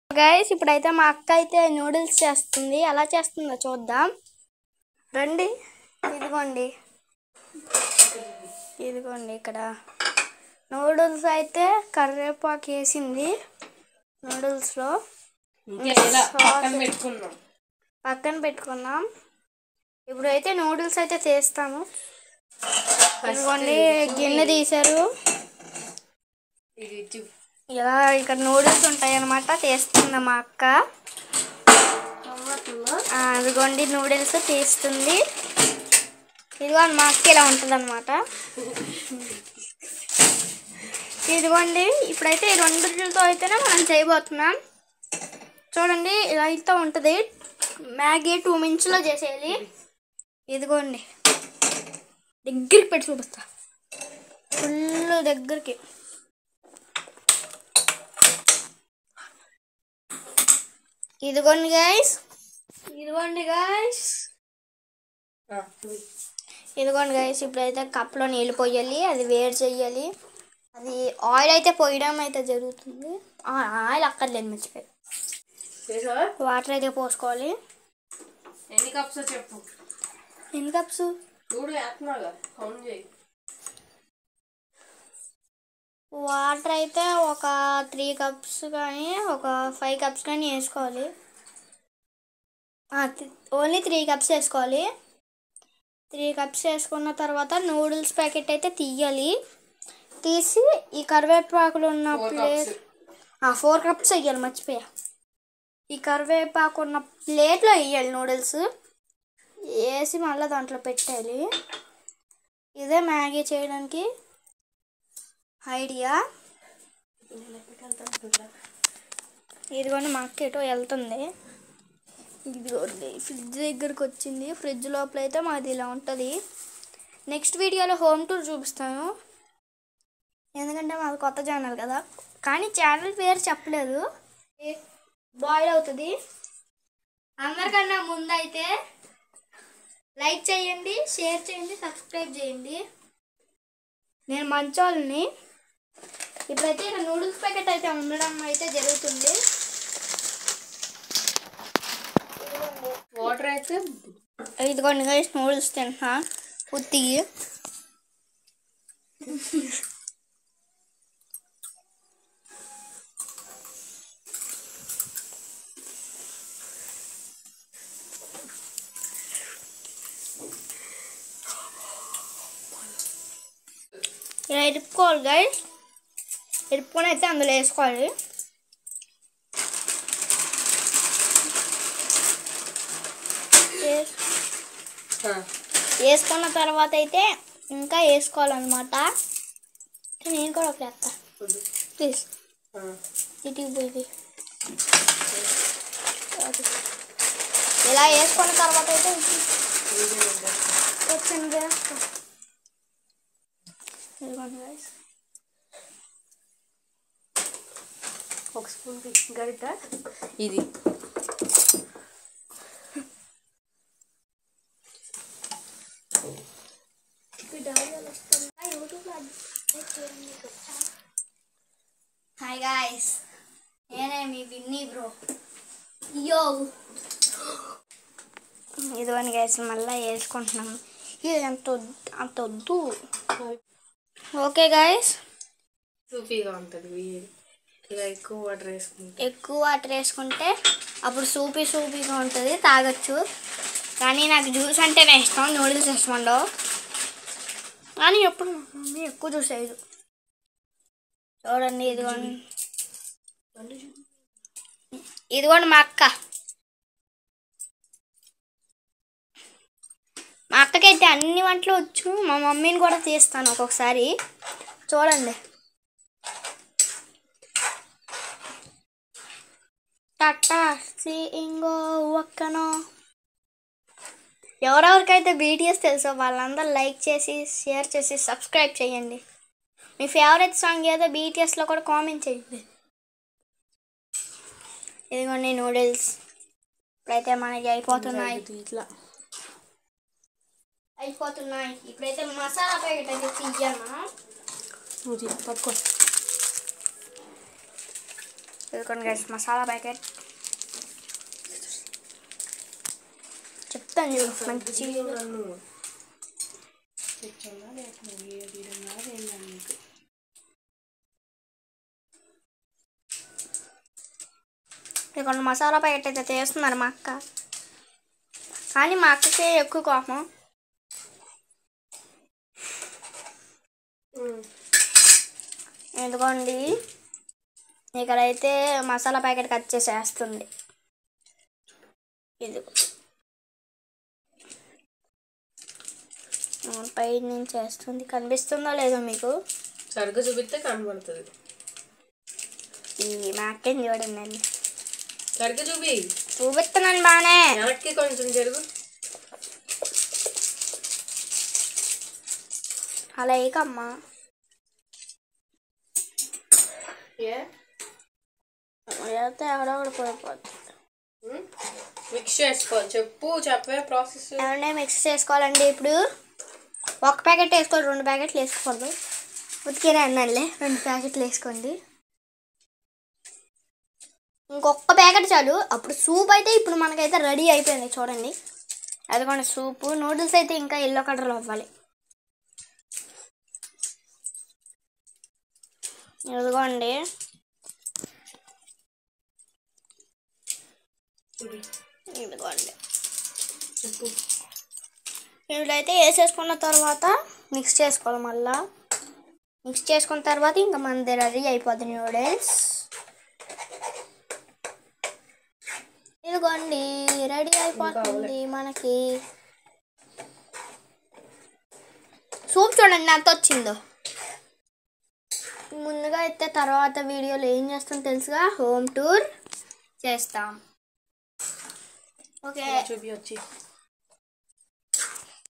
Guys ఇప్పుడైతే మా అక్క అయితే నూడిల్స్ చేస్తుంది ఎలా చేస్తుందో చూద్దాం రండి ఇదిగోండి ఇదిగోండి ఇక్కడ నూడిల్స్ అయితే కరివేపాకు వేసింది నూడిల్స్లో ఇంకేలా పక్కన పెట్టుకున్నాం పక్కన పెట్టుకున్నాం ఇప్పుడైతే నూడిల్స్ అయితే చేస్తాము ఇదిగోండి గిన్నె తీశారు ఇది చూ ఇలా ఇక్కడ నూడిల్స్ ఉంటాయి అన్నమాట తీస్తుంది మా అక్క ఆ, అదిగోండి నూడిల్స్ తీస్తుంది ఇదిగోండి మా అక్క ఇలా ఉంటుంది అనమాట ఇదిగోండి ఇప్పుడైతే ఈ రెండుతో అయితేనే మనం చేయబోతున్నాం చూడండి ఇలా అయితే ఉంటుంది మ్యాగీ టూ మినిట్స్లో చేసేయాలి ఇదిగోండి దగ్గరికి పెట్టి చూపిస్తా ఫుల్ దగ్గరికి ఇదిగోండి గైస్ ఇదిగోండి గైస్ ఆ, ఇవి. ఇదిగోండి గైస్ ఇప్పుడైతే కప్లో నీళ్ళు పోయాలి అది వేడి చేయాలి అది ఆయిల్ అయితే పోయడం అయితే జరుగుతుంది ఆ, ఆయిల్ అక్కర్లేదు మర్చిపోయి చేసావా వాటర్ అయితే పోసుకోవాలి ఎన్ని కప్స్ చెప్పు ఎన్ని కప్స్ చూడు వేస్తున్నాగా కౌంట్ చేయి వాటర్ అయితే ఒక త్రీ కప్స్ కానీ ఒక ఫైవ్ కప్స్ కానీ వేసుకోవాలి ఓన్లీ త్రీ కప్స్ వేసుకోవాలి త్రీ కప్స్ వేసుకున్న తర్వాత నూడిల్స్ ప్యాకెట్ అయితే తీయాలి తీసి ఈ కరివేపాకులు ఉన్న Four plate cups. Four cups వేయాలి మర్చిపోయా ఈ కరివేపాకు ఉన్న ప్లేట్లో వేయాలి నూడిల్స్ వేసి మళ్ళీ దాంట్లో పెట్టాలి ఇదే మ్యాగీ చేయడానికి ఐడియా ఇదిగోండి మా అక్క ఎటో వెళ్తుంది ఇదిగోండి ఫ్రిడ్జ్ దగ్గరికి వచ్చింది ఫ్రిడ్జ్ లోపల అయితే మాది ఇలా ఉంటుంది నెక్స్ట్ వీడియోలో హోమ్ టూర్ చూపిస్తాను ఎందుకంటే మాది కొత్త ఛానల్ కదా కానీ ఛానల్ పేరు చెప్పలేదు బాయిల్ అవుతుంది అందరికన్నా ముందు అయితే లైక్ చేయండి షేర్ చేయండి సబ్స్క్రైబ్ చేయండి నేను మంచోళ్ళని ఇప్పుడైతే ఇక్కడ నూడిల్స్ ప్యాకెట్ అయితే ఉండడం అయితే జరుగుతుంది వాటర్ అయితే ఇదిగోండి గైస్ నూడిల్స్ తింటున్నా ఉత్తిగి ఇలా ఇరుపుకోవాలి గైస్ ఇరుపుకొని అయితే అందులో వేసుకోవాలి వేస్- ఆ, వేసుకున్న తర్వాత అయితే ఇంకా వేసుకోవాలన్నమాట నేను కూడా ఒక వేస్తా వద్దు. ప్లీజ్ ఆ, ఇటుకి పోయి అది. ఇలా వేసుకున్న తర్వాత అయితే ఇది వద్దు. వచ్చింది వేస్తా ఇదిగోండి guys. ఒక స్పూన్ గరిట ఇది హాయ్ గాయస్ నేనే మీ విన్నీ బ్రో యో ఇదిగోండి గైస్ మళ్ళీ వేసుకుంటున్నాం ఇది అంత వద్దు- అంత వద్దు ఓకే గాయస్ సూపీగా ఉంటుంది వేడి ఇలా ఎక్కువ వాటర్ వేసుకుంటే ఎక్కువ వాటర్ వేసుకుంటే అప్పుడు సూపీ సూపీగా ఉంటుంది తాగొచ్చు కానీ నాకు జ్యూస్ అంటేనే ఇష్టం నూడిల్స్ ఇష్టం ఉండవు కానీ ఎప్పుడు మా మమ్మీ ఎక్కువ జ్యూస్ వేయదు చూడండి ఇదిగోండి ఇదిగోండి మా అక్క మా అక్కకైతే అన్ని వంటలు వచ్చు మా మమ్మీని కూడా తీస్తాను ఒక్కొక్కసారి చూడండి టట్టా సి ఇంగో ఒక్కనో ఎవరెవరికైతే బీటీఎస్ తెలుసో వాళ్ళందరూ లైక్ చేసి షేర్ చేసి సబ్స్క్రైబ్ చేయండి మీ ఫేవరెట్ సాంగ్ ఏదో బీటీఎస్లో కూడా కామెంట్ చేయండి ఇదిగోండి నూడిల్స్ ఇప్పుడైతే మనకి అయిపోతున్నాయి ఇట్లా అయిపోతున్నాయి ఇప్పుడైతే మసాలా ప్యాకెట్ అయితే తీయమ్మా నువ్వు తీ- పట్టుకో ఇదిగోండి గైస్ మసాలా ప్యాకెట్ చెప్తాను చూడు మంచి నన్ను తెచ్చన్నా లేకపోతే వీడియో ఏంటన్నా నీకు ఇదిగోండి మసాలా ప్యాకెట్ అయితే తీస్తున్నారు మా అక్క కానీ మా అక్కకి ఎక్కువ కోపం ఎందుకోండి ఇక్కడైతే మసాలా ప్యాకెట్ కట్ చేసేస్తుంది ఇది పై నుంచి వేస్తుంది కనిపిస్తుందో లేదో మీకు సరిగ్గా చూపిస్తే కనబడుతుంది ఈ మా అక్కని చూడండి సరిగ్గా చూపి చూపిస్తున్నాను బాగానే వెనక్కి కొంచెం జరుగు అలా ఏకమ్మా ఏ అయితే ఎవడో పోయిపోతుంది మిక్స్ చేసుకో చెప్పు చెప్పే ప్రాసెస్ ఏమంటే మిక్స్ చేసుకోవాలండి ఇప్పుడు ఒక ప్యాకెట్ వేసుకోవాలి రెండు ప్యాకెట్లు వేసుకోకూడదు ఉతికినా అన్నానులే రెండు ప్యాకెట్లు వేసుకోండి ఇంకొక ప్యాకెట్ చాలు అప్పుడు సూప్ అయితే ఇప్పుడు మనకైతే రెడీ అయిపోయింది చూడండి అదిగోండి సూపు నూడిల్స్ అయితే ఇంకా ఎల్లో కలర్లో అవ్వాలి ఇదిగోండి ఇదిగోండి చెప్పు ఇవిడైతే వేసేసుకున్న తర్వాత మిక్స్ చేసుకోవాలి మళ్ళా మిక్స్ చేసుకున్న తర్వాత ఇంకా మనది రెడీ అయిపోద్ది నూడిల్స్ ఇదిగోండి రెడీ అయిపోతుంది మనకి సూప్ చూడండి ఎంత వచ్చిందో ముందుగా అయితే తర్వాత వీడియోలో ఏం చేస్తాం తెలుసుగా హోమ్ టూర్ చేస్తాం ఓకే చూపి వచ్చి